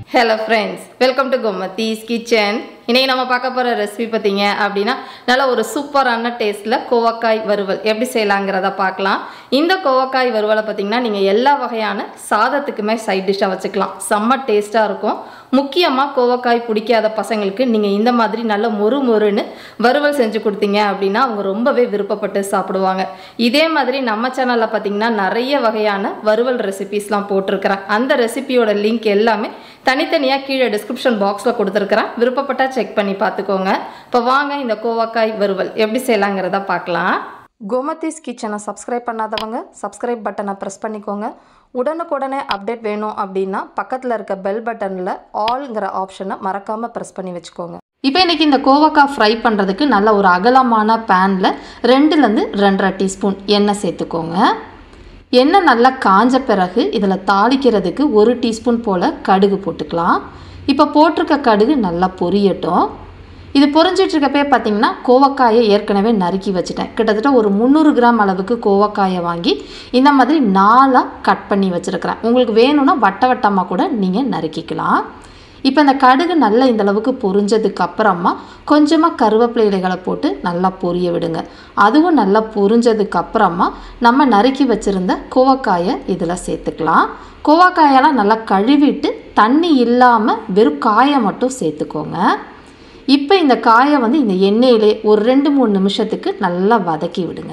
hello friends welcome to Gomathi's kitchen இன்னைக்கு நம்ம பார்க்க போகிற ரெசிபி பார்த்தீங்க அப்படின்னா நல்ல ஒரு சூப்பரான டேஸ்ட்டில் கோவக்காய் வறுவல் எப்படி செய்யலாங்கிறத பார்க்கலாம் இந்த கோவக்காய் வறுவலை பார்த்தீங்கன்னா நீங்கள் எல்லா வகையான சாதத்துக்குமே சைட் டிஷ்ஷாக வச்சுக்கலாம் செம்ம டேஸ்ட்டாக இருக்கும் முக்கியமாக கோவக்காய் பிடிக்காத பசங்களுக்கு நீங்கள் இந்த மாதிரி நல்ல மொறு மொறுன்னு வறுவல் செஞ்சு கொடுத்தீங்க அப்படின்னா அவங்க ரொம்பவே விருப்பப்பட்டு சாப்பிடுவாங்க இதே மாதிரி நம்ம சேனலில் பார்த்தீங்கன்னா நிறைய வகையான வறுவல் ரெசிபீஸ்லாம் போட்டிருக்கிறேன் அந்த ரெசிபியோட லிங்க் எல்லாமே தனித்தனியாக கீழே டிஸ்கிரிப்ஷன் பாக்ஸில் கொடுத்துருக்குறேன் விருப்பப்பட்டால் செக் பண்ணி பார்த்துக்கோங்க இப்போ வாங்க இந்த கோவக்காய் வறுவல் எப்படி செய்யலாங்கிறத பார்க்கலாம் கோமதிஸ் கிச்சனை சப்ஸ்கிரைப் பண்ணாதவங்க சப்ஸ்கிரைப் பட்டனை ப்ரெஸ் பண்ணிக்கோங்க உடனுக்குடனே அப்டேட் வேணும் அப்படின்னா பக்கத்தில் இருக்க பெல் பட்டனில் ஆல்ங்கிற ஆப்ஷனை மறக்காமல் ப்ரெஸ் பண்ணி வச்சுக்கோங்க இப்போ இன்றைக்கி இந்த கோவக்காய் ஃப்ரை பண்ணுறதுக்கு நல்ல ஒரு அகலமான பேனில் ரெண்டுலேருந்து ரெண்டரை டீஸ்பூன் எண்ணெய் சேர்த்துக்கோங்க எண்ணெய் நல்லா காஞ்ச பிறகு இதில் தாளிக்கிறதுக்கு ஒரு டீஸ்பூன் போல் கடுகு போட்டுக்கலாம் இப்போ போட்டிருக்க கடுகு நல்லா பொரியட்டும் இது பொரிஞ்சிட்ருக்கப்பே பார்த்தீங்கன்னா கோவக்காயை ஏற்கனவே நறுக்கி வச்சுட்டேன் கிட்டத்தட்ட ஒரு முந்நூறு கிராம் அளவுக்கு கோவக்காயை வாங்கி இந்த மாதிரி நாலாக கட் பண்ணி வச்சுருக்கிறேன் உங்களுக்கு வேணும்னா வட்ட வட்டமாக கூட நீங்கள் நறுக்கிக்கலாம் இப்போ இந்த கடுகு நல்லா இந்த அளவுக்கு பொரிஞ்சதுக்கு அப்புறமா கொஞ்சமாக கருவேப்பிலை இலைகளை போட்டு நல்லா பொரிய விடுங்க அதுவும் நல்லா பொரிஞ்சதுக்கு அப்புறமா நம்ம நறுக்கி வச்சுருந்த கோவக்காயை இதில் சேர்த்துக்கலாம் கோவக்காயெல்லாம் நல்லா கழுவிட்டு தண்ணி இல்லாமல் வெறும் காயை மட்டும் சேர்த்துக்கோங்க இப்போ இந்த காயை வந்து இந்த எண்ணெயிலே ஒரு ரெண்டு மூணு நிமிஷத்துக்கு நல்லா வதக்கி விடுங்க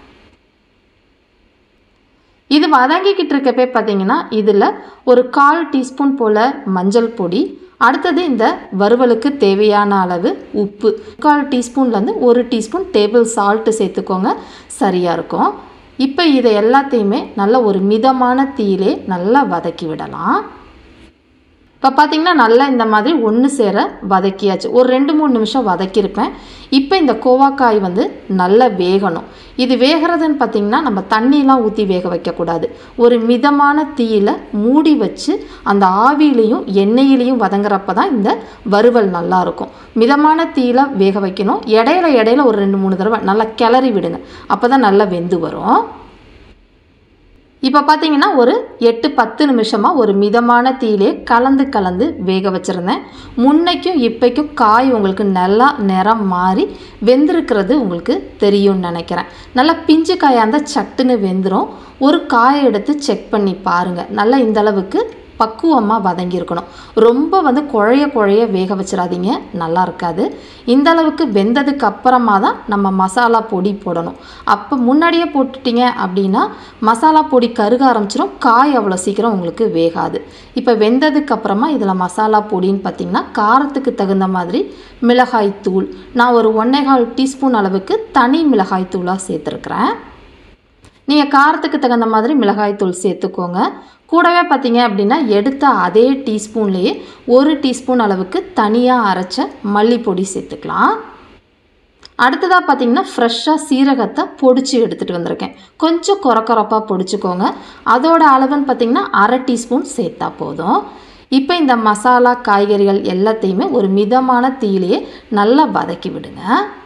இது வதங்கிக்கிட்டு இருக்கப்பே பார்த்தீங்கன்னா இதில் ஒரு கால் டீஸ்பூன் போல் மஞ்சள் பொடி அடுத்தது இந்த வறுவலுக்கு தேவையான அளவு உப்பு கால் டீஸ்பூன்லேருந்து ஒரு டீஸ்பூன் டேபிள் சால்ட்டு சேர்த்துக்கோங்க சரியாக இருக்கும் இப்போ இதை எல்லாத்தையுமே நல்ல ஒரு மிதமான தீயிலே நல்லா வதக்கி விடலாம் இப்போ பார்த்தீங்கன்னா நல்லா இந்த மாதிரி ஒன்று சேர வதக்கியாச்சு ஒரு ரெண்டு மூணு நிமிஷம் வதக்கியிருப்பேன் இப்போ இந்த கோவாக்காய் வந்து நல்லா வேகணும் இது வேகிறதுன்னு பார்த்திங்கன்னா நம்ம தண்ணியெலாம் ஊற்றி வேக வைக்கக்கூடாது ஒரு மிதமான தீயில் மூடி வச்சு அந்த ஆவியிலையும் எண்ணெயிலையும் வதங்குறப்ப தான் இந்த வறுவல் நல்லாயிருக்கும் மிதமான தீயில் வேக வைக்கணும் இடையில இடையில ஒரு ரெண்டு மூணு தடவை நல்லா கிளறி விடுங்க அப்போ தான் நல்லா வெந்து வரும் இப்போ பார்த்தீங்கன்னா ஒரு எட்டு பத்து நிமிஷமாக ஒரு மிதமான தீயிலே கலந்து கலந்து வேக வச்சுருந்தேன் முன்னைக்கும் இப்பைக்கும் காய் உங்களுக்கு நல்லா நிறம் மாறி வெந்திருக்கிறது உங்களுக்கு தெரியும்னு நினைக்கிறேன் நல்லா பிஞ்சு காயாக இருந்தால் சட்டுன்னு வெந்துடும் ஒரு காயை எடுத்து செக் பண்ணி பாருங்கள் நல்லா இந்த அளவுக்கு பக்குவமாக வதங்கியிருக்கணும் ரொம்ப வந்து குழைய குழைய வேக வச்சிடாதீங்க நல்லா இருக்காது இந்த அளவுக்கு வெந்ததுக்கு அப்புறமா தான் நம்ம மசாலா பொடி போடணும் அப்போ முன்னாடியே போட்டுட்டீங்க அப்படின்னா மசாலா பொடி கருக ஆரம்பிச்சிடும் காய் அவ்வளோ சீக்கிரம் உங்களுக்கு வேகாது இப்போ வெந்ததுக்கு அப்புறமா இதில் மசாலா பொடின்னு பார்த்தீங்கன்னா காரத்துக்கு தகுந்த மாதிரி மிளகாய் தூள் நான் ஒரு ஒன்றேகால் டீஸ்பூன் அளவுக்கு தனி மிளகாய் தூளாக சேர்த்துருக்குறேன் நீங்கள் காரத்துக்கு தகுந்த மாதிரி மிளகாய்த்தூள் சேர்த்துக்கோங்க கூடவே பார்த்தீங்க அப்படின்னா எடுத்த அதே டீஸ்பூன்லேயே ஒரு டீஸ்பூன் அளவுக்கு தனியாக அரைச்ச மல்லிப்பொடி சேர்த்துக்கலாம் அடுத்ததாக பார்த்தீங்கன்னா ஃப்ரெஷ்ஷாக சீரகத்தை பொடிச்சு எடுத்துகிட்டு வந்திருக்கேன் கொஞ்சம் குறக்குறப்பாக பொடிச்சுக்கோங்க அதோட அளவுன்னு பார்த்தீங்கன்னா அரை டீஸ்பூன் சேர்த்தா போதும் இப்போ இந்த மசாலா காய்கறிகள் எல்லாத்தையுமே ஒரு மிதமான தீயிலேயே நல்லா வதக்கி விடுங்க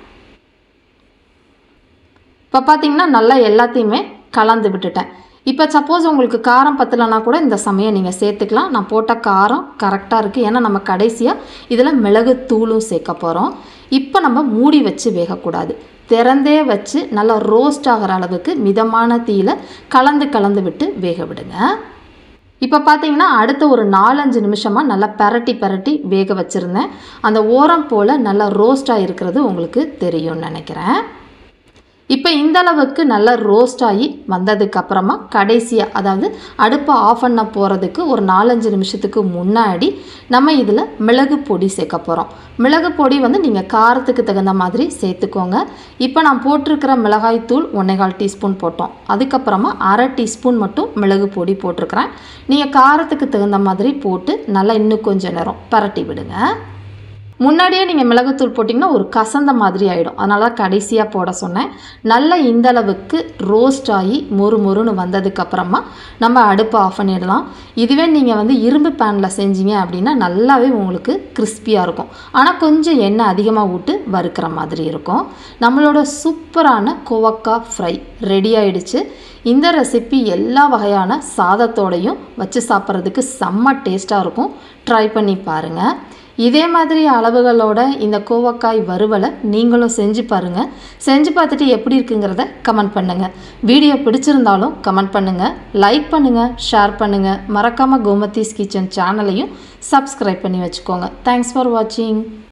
இப்போ பார்த்தீங்கன்னா நல்லா எல்லாத்தையுமே கலந்து விட்டுட்டேன் இப்போ சப்போஸ் உங்களுக்கு காரம் பத்தலைன்னா கூட இந்த சமயம் நீங்கள் சேர்த்துக்கலாம் நான் போட்ட காரம் கரெக்டாக இருக்குது ஏன்னா நம்ம கடைசியாக இதில் மிளகு தூளும் சேர்க்க போகிறோம் இப்போ நம்ம மூடி வச்சு வேகக்கூடாது திறந்தே வச்சு நல்லா ரோஸ்ட் ஆகிற அளவுக்கு மிதமான தீயில் கலந்து கலந்து விட்டு வேக விடுங்க இப்போ பார்த்தீங்கன்னா அடுத்த ஒரு நாலஞ்சு நிமிஷமாக நல்லா பரட்டி பரட்டி வேக வச்சுருந்தேன் அந்த ஓரம் போல் நல்லா ரோஸ்டாக இருக்கிறது உங்களுக்கு தெரியும்னு நினைக்கிறேன் இப்போ இந்த அளவுக்கு நல்லா ரோஸ்ட் ஆகி வந்ததுக்கு அப்புறமா கடைசியாக அதாவது அடுப்பை ஆஃப் பண்ண போகிறதுக்கு ஒரு நாலஞ்சு நிமிஷத்துக்கு முன்னாடி நம்ம இதில் மிளகு பொடி சேர்க்க போகிறோம் மிளகு பொடி வந்து நீங்கள் காரத்துக்கு தகுந்த மாதிரி சேர்த்துக்கோங்க இப்போ நான் போட்டிருக்கிற மிளகாய் தூள் ஒன்றேகால் டீஸ்பூன் போட்டோம் அதுக்கப்புறமா அரை டீஸ்பூன் மட்டும் மிளகு பொடி போட்டிருக்கிறேன் நீங்கள் காரத்துக்கு தகுந்த மாதிரி போட்டு நல்லா இன்னும் கொஞ்சம் நேரம் பரட்டி விடுங்க முன்னாடியே நீங்கள் மிளகுத்தூள் போட்டிங்கன்னா ஒரு கசந்த மாதிரி ஆகிடும் அதனால தான் கடைசியாக போட சொன்னேன் நல்லா இந்த அளவுக்கு ரோஸ்ட் ஆகி மொறு மொறுன்னு வந்ததுக்கப்புறமா நம்ம அடுப்பை ஆஃப் பண்ணிடலாம் இதுவே நீங்கள் வந்து இரும்பு பேனில் செஞ்சீங்க அப்படின்னா நல்லாவே உங்களுக்கு கிறிஸ்பியாக இருக்கும் ஆனால் கொஞ்சம் எண்ணெய் அதிகமாக விட்டு வறுக்கிற மாதிரி இருக்கும் நம்மளோட சூப்பரான கோவக்காய் ஃப்ரை ரெடி ஆயிடுச்சு இந்த ரெசிபி எல்லா வகையான சாதத்தோடையும் வச்சு சாப்பிட்றதுக்கு செம்ம டேஸ்ட்டாக இருக்கும் ட்ரை பண்ணி பாருங்கள் இதே மாதிரி அளவுகளோட இந்த கோவக்காய் வறுவலை நீங்களும் செஞ்சு பாருங்கள் செஞ்சு பார்த்துட்டு எப்படி இருக்குங்கிறத கமெண்ட் பண்ணுங்கள் வீடியோ பிடிச்சிருந்தாலும் கமெண்ட் பண்ணுங்கள் லைக் பண்ணுங்கள் ஷேர் பண்ணுங்கள் மறக்காமல் கோமதீஸ் கிச்சன் சேனலையும் சப்ஸ்கிரைப் பண்ணி வச்சுக்கோங்க தேங்க்ஸ் ஃபார் வாட்சிங்